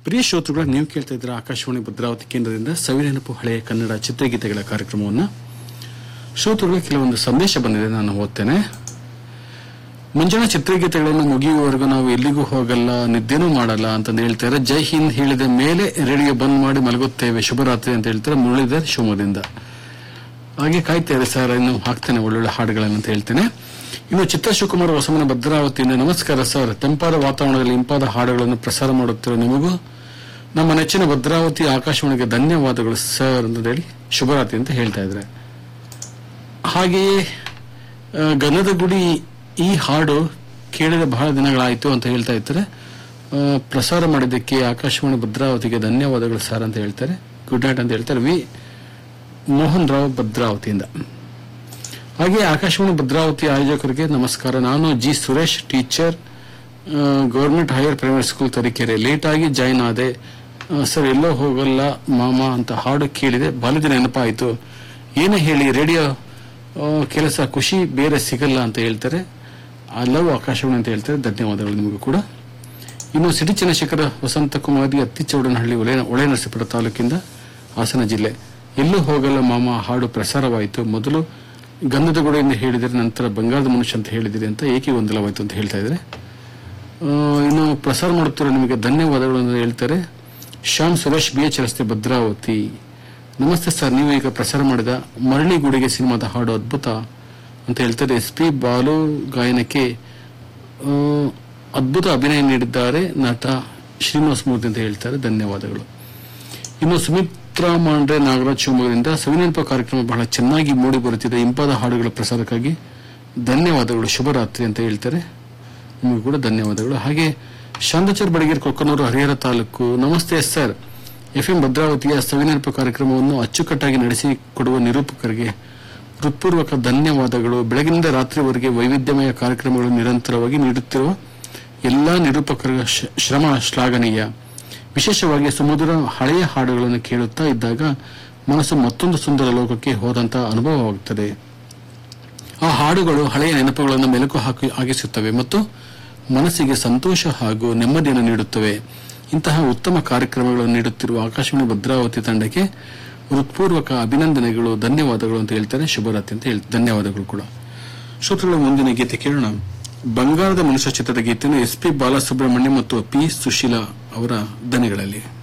ಪ್ರಿಯ ಶ್ರೋತೃಗಳ ನೀವು ಕೇಳ್ತಾ ಇದ್ದೀರಾ ಆಕಾಶವಾಣಿ ಭದ್ರಾವತಿ ಕೇಂದ್ರದಿಂದ ಸವಿನೆನಪು ಹಳೆಯ ಕನ್ನಡ ಚಿತ್ರಗೀತೆಗಳ ಕಾರ್ಯಕ್ರಮವನ್ನು ಶ್ರೋತೃಗಳಿಗೆ ಕೆಲವೊಂದು ಸಂದೇಶ ಬಂದಿದೆ ನಾನು ಓದ್ತೇನೆ ಮುಂಜಾನೆ ಚಿತ್ರಗೀತೆಗಳನ್ನು ಮುಗಿಯುವವರೆಗೂ ನಾವು ಎಲ್ಲಿಗೂ ಹೋಗಲ್ಲ ನಿದ್ದೆನೂ ಮಾಡಲ್ಲ ಅಂತಂದು ಹೇಳ್ತಾರೆ ಜೈ ಹಿಂದ್ ಹೇಳಿದ ಮೇಲೆ ರೇಡಿಯೋ ಬಂದ್ ಮಾಡಿ ಮಲಗುತ್ತೇವೆ ಶುಭರಾತ್ರಿ ಅಂತ ಹೇಳ್ತಾರೆ ಮುರಳೀಧರ್ ಶಿವಮೊಗ್ಗದಿಂದ ಹಾಗೆ ಕಾಯ್ತೇವೆ ಸರ್ ಇನ್ನು ಹಾಕ್ತೇನೆ ಒಳ್ಳೊಳ್ಳೆ ಹಾಡುಗಳನ್ನು ಅಂತ ಹೇಳ್ತೇನೆ ಇನ್ನು ಚಿತ್ರ ಶಿವಕುಮಾರ್ ಹೊಸಮನ ಭದ್ರಾವತಿಯಿಂದ ನಮಸ್ಕಾರ ಸರ್ ತಂಪಾದ ವಾತಾವರಣದಲ್ಲಿ ಇಂಪಾದ ಹಾಡುಗಳನ್ನು ಪ್ರಸಾರ ಮಾಡುತ್ತಿರುವ ನಿಮಗೂ ನಮ್ಮ ನೆಚ್ಚಿನ ಭದ್ರಾವತಿ ಆಕಾಶವಾಣಿಗೆ ಧನ್ಯವಾದಗಳು ಸರ್ ಅಂತ ಹೇಳಿ ಶುಭರಾತ್ರಿ ಅಂತ ಹೇಳ್ತಾ ಇದ್ದಾರೆ ಹಾಗೆಯೇ ಆ, ಗಂಧದ ಗುಡಿ ಈ ಹಾಡು ಕೇಳಿದ ಬಹಳ ದಿನಗಳಾಯಿತು ಅಂತ ಹೇಳ್ತಾ ಇರ್ತಾರೆ ಆ, ಪ್ರಸಾರ ಮಾಡಿದ್ದಕ್ಕೆ ಆಕಾಶವಾಣಿ ಭದ್ರಾವತಿಗೆ ಧನ್ಯವಾದಗಳು ಸರ್ ಅಂತ ಹೇಳ್ತಾರೆ ಗುಡ್ ನೈಟ್ ಅಂತ ಹೇಳ್ತಾರೆ ವಿ ಮೋಹನ್ ರಾವ್ ಭದ್ರಾವತಿಯಿಂದ ಹಾಗೆ ಆಕಾಶವಾಣಿ ಭದ್ರಾವತಿ ಆಯೋಜಕರಿಗೆ ನಮಸ್ಕಾರ ನಾನು G Suresh teacher government higher primary school Tarikere late ಆಗಿ ಜಾಯ್ನ್ ಆದೆ ಆ, ಸರ್ ಎಲ್ಲೋ ಹೋಗಲ್ಲ ಮಾಮ ಅಂತ ಹಾಡು ಕೇಳಿದೆ ಬಾಲ್ಯದ ನೆನಪಾಯಿತು ಏನೇ ಹೇಳಿ ರೇಡಿಯೋ ಆ, ಕೆಲಸ ಖುಷಿ ಬೇರೆ ಸಿಗಲ್ಲ ಅಂತ ಹೇಳ್ತಾರೆ ಐ ಲವ್ ಆಕಾಶವಾಣಿ ಅಂತ ಹೇಳ್ತಾರೆ ಧನ್ಯವಾದಗಳು ನಿಮಗೂ ಕೂಡ ಇನ್ನು ಸಿಟಿ ಚಂದ್ರಶೇಖರ ವಸಂತ ಕುಮಾರಿ ಅತ್ತಿಚೌಡನಹಳ್ಳಿ ಒಳೆ ಒಳೆನರಸೀಪುರ ತಾಲೂಕಿಂದ ಹಾಸನ ಜಿಲ್ಲೆ ಎಲ್ಲೂ ಹೋಗಲ್ಲ ಮಾಮ ಹಾಡು ಪ್ರಸಾರವಾಯಿತು ಮೊದಲು ಗಂಧದ ಗುಡಿಯಿಂದ ಹೇಳಿದರೆ ನಂತರ ಬಂಗಾರದ ಮನುಷ್ಯ ಅಂತ ಹೇಳಿದಿರಿ ಅಂತ ಏಕೆ ಗೊಂದಲವಾಯಿತು ಅಂತ ಹೇಳ್ತಾ ಇದ್ದಾರೆ ಆ, ಇನ್ನು ಪ್ರಸಾರ ಮಾಡುತ್ತಿರೋ ನಿಮಗೆ ಧನ್ಯವಾದಗಳು ಅಂತ ಹೇಳ್ತಾರೆ ಶ್ಯಾಮ್ ಸುರೇಶ್ ಬಿ ಎಚ್ ರಸ್ತೆ ಭದ್ರಾವತಿ ನಮಸ್ತೆ ಸರ್ ನೀವು ಈಗ ಪ್ರಸಾರ ಮಾಡಿದ ಮರಳಿ ಗುಡಿಗೆ ಸಿನಿಮಾದ ಹಾಡು ಅದ್ಭುತ ಅಂತ ಹೇಳ್ತಾರೆ ಎಸ್ ಪಿ ಬಾಲು ಗಾಯನಕ್ಕೆ ಆ, ಅದ್ಭುತ ಅಭಿನಯ ನೀಡಿದ್ದಾರೆ ನಟ ಶ್ರೀನಿವಾಸ ಮೂರ್ತಿ ಅಂತ ಹೇಳ್ತಾರೆ ಧನ್ಯವಾದಗಳು ಇನ್ನು ಸುಮಿತ್ರಾ ಮಾಂಡ್ರೆ ನಾಗರಾಜ್ ಶಿವಮೊಗ್ಗದಿಂದ ಸವಿನೆನಪ ಕಾರ್ಯಕ್ರಮ ಬಹಳ ಚೆನ್ನಾಗಿ ಮೂಡಿ ಬರುತ್ತಿದೆ ಇಂಪಾದ ಹಾಡುಗಳ ಪ್ರಸಾರಕ್ಕಾಗಿ ಧನ್ಯವಾದಗಳು ಶುಭರಾತ್ರಿ ಅಂತ ಹೇಳ್ತಾರೆ ನಿಮಗೂ ಕೂಡ ಧನ್ಯವಾದಗಳು ಹಾಗೆ ಶಾಂತಚರ್ ಬಡಗೇರ್ ಕೊಕ್ಕನೂರು ಹರಿಹರ ತಾಲೂಕು ನಮಸ್ತೆ ಸರ್ ಎಫ್ಎಂ ಭದ್ರಾವತಿಯ ಸವಿನೆನಪ ಕಾರ್ಯಕ್ರಮವನ್ನು ಅಚ್ಚುಕಟ್ಟಾಗಿ ನಡೆಸಿಕೊಡುವ ನಿರೂಪಕರಿಗೆ ಹೃತ್ಪೂರ್ವಕ ಧನ್ಯವಾದಗಳು ಬೆಳಗಿನಿಂದ ರಾತ್ರಿವರೆಗೆ ವೈವಿಧ್ಯಮಯ ಕಾರ್ಯಕ್ರಮಗಳನ್ನು ನಿರಂತರವಾಗಿ ನೀಡುತ್ತಿರುವ ಎಲ್ಲಾ ನಿರೂಪಕರ ಶ- ಶ್ರಮ ಶ್ಲಾಘನೀಯ ವಿಶೇಷವಾಗಿ ಸುಮಧುರ ಹಳೆಯ ಹಾಡುಗಳನ್ನು ಕೇಳುತ್ತಾ ಇದ್ದಾಗ ಮನಸ್ಸು ಮತ್ತೊಂದು ಸುಂದರ ಲೋಕಕ್ಕೆ ಹೋದಂತಹ ಅನುಭವವಾಗುತ್ತದೆ ಆ ಹಾಡುಗಳು ಹಳೆಯ ನೆನಪುಗಳನ್ನು ಮೆಲುಕು ಹಾಕಿ ಆಗಿಸುತ್ತವೆ ಮತ್ತು ಮನಸ್ಸಿಗೆ ಸಂತೋಷ ಹಾಗೂ ನೆಮ್ಮದಿಯನ್ನು ನೀಡುತ್ತವೆ ಇಂತಹ ಉತ್ತಮ ಕಾರ್ಯಕ್ರಮಗಳನ್ನು ನೀಡುತ್ತಿರುವ ಆಕಾಶವಾಣಿ ಭದ್ರಾವತಿ ತಂಡಕ್ಕೆ ಹೃತ್ಪೂರ್ವಕ ಅಭಿನಂದನೆಗಳು ಧನ್ಯವಾದಗಳು ಅಂತ ಹೇಳ್ತಾರೆ ಶುಭರಾತ್ರಿ ಅಂತ ಹೇಳಿ ಧನ್ಯವಾದಗಳು ಕೂಡ ಶ್ರೋತೃಗಳ ಮುಂದಿನ ಗೀತೆ ಕೇಳೋಣ ಬಂಗಾರದ ಮನುಷ್ಯ ಚಿತ್ರದ ಗೀತೆಯನ್ನು ಎಸ್ ಪಿ ಬಾಲಸುಬ್ರಹ್ಮಣ್ಯ ಮತ್ತು ಪಿ ಸುಶೀಲಾ ಅವರ ದನಿಗಳಲ್ಲಿ